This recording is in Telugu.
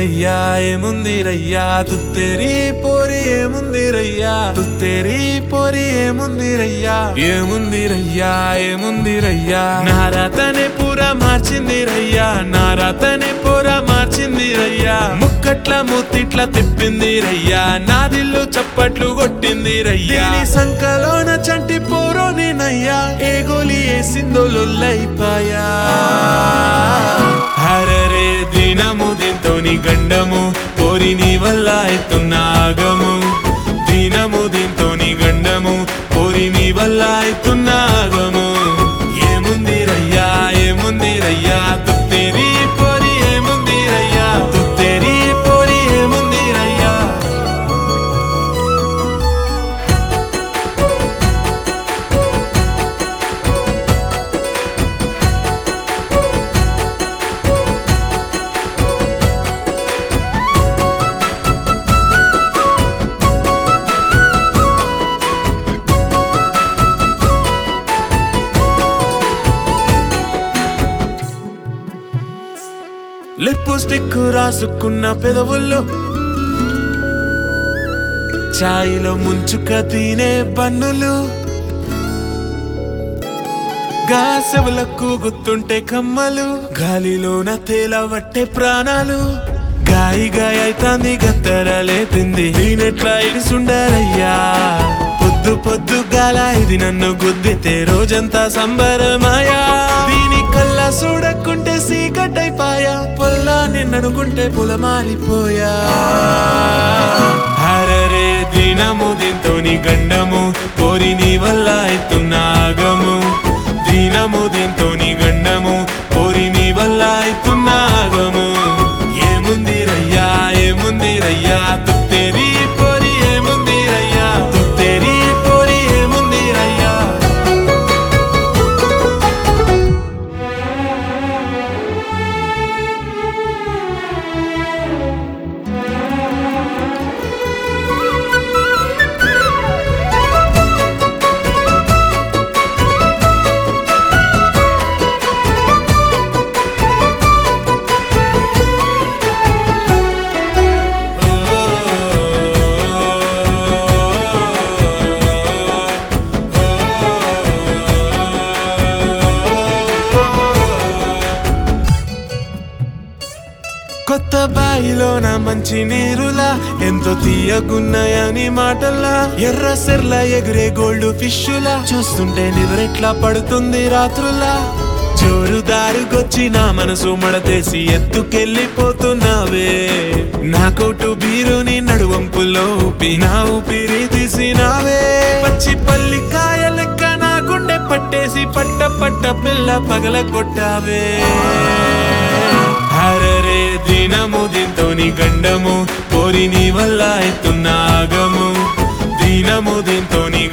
ఏముందిరయ్యా ఏముందిరయ్యా తుత్తేరి పోరి ఏముందిరయ్యా తుత్తేరి పోరి ఏముందిరయ్యా ఏముందిరయ్యా ఏముందిరయ్యా నా రాతనే పూరా మార్చిందిరయ్యా నా రాతనే పూరా మార్చిందిరయ్యా ముక్కట్ల మూతిట్ల తిప్పిందిరయ్యా నా దిల్లు చప్పట్లు కొట్టిందిరయ్యా దీని సంకలోన చంటి పోరో నేనయ్యా ఏ గోలి వేసిందో లొల్లైపాయా హరరే దినము దీంతోని గండము పోరి నీ వల్ల ఎత్తున్న ఆగము దినము దీంతోని గండము పోరి నీ వల్ల ఎత్తున్న ఆగము ఏముంది రయ్యా ఏముంది రయ్యా తుత్తేరి పోరి ఏముంది రయ్యా తుత్తేరి పోరి ఏముంది రయ్యా లిప్స్టిక్ రాసుకున్న పెదవుల్లో చాయిలో ముంచుక తినే బన్నులు గాసెవులకు గుర్తుంటే కమ్మలు గాలిలోన తేలవట్టే ప్రాణాలు గాయి గాయ అయితాంది గత్తరలేపింది నేనెట్లా ఇడిసుండారయ్యా పొద్దు పొద్దు గాల ఇది నన్ను గుద్దితే రోజంతా సంబరమాయా దీని కల్లా చూడకుంటే సీకటైపాయా పొల్లా నిన్ననుకుంటే పులమారిపోయా హరరే దినము దీంతోని గండము కోరి నీ వల్ల ఎత్తున్న ఆగము దినము దీంతోని గండము కోరి నీ వల్ల ఎత్తున్న ఆగము ఏముంది రయ్యా ఏముంది రయ్యా తుత్తేరి పోరి ఏముంది రయ్యా తుత్తేరి పోరి ఏముంది రయ్యా కొత్త బాయిలోన మంచి నీరులా ఎంతో తీయగున్నాయని మాటల్లా ఎర్ర సెర్ల ఎగిరే గోల్డ్ ఫిష్లా చూస్తుంటే నిద్రెట్లా పడుతుంది రాత్రులా జోరు దారికొచ్చి నా మనసు మడతేసి ఎత్తుకెళ్ళిపోతున్నావే నా కోటు బీరుని నడువంపులో ఊపి నా ఊపిరి తీసినావే పచ్చి పల్లికాయ లెక్క నా గుండె పట్టేసి పట్ట పట్ట పిల్ల పగల కొట్టావే హరరే దినము దీంతోని గండము కోరి నీ వల్ల ఎత్తున్న ఆగము దినము దీంతోని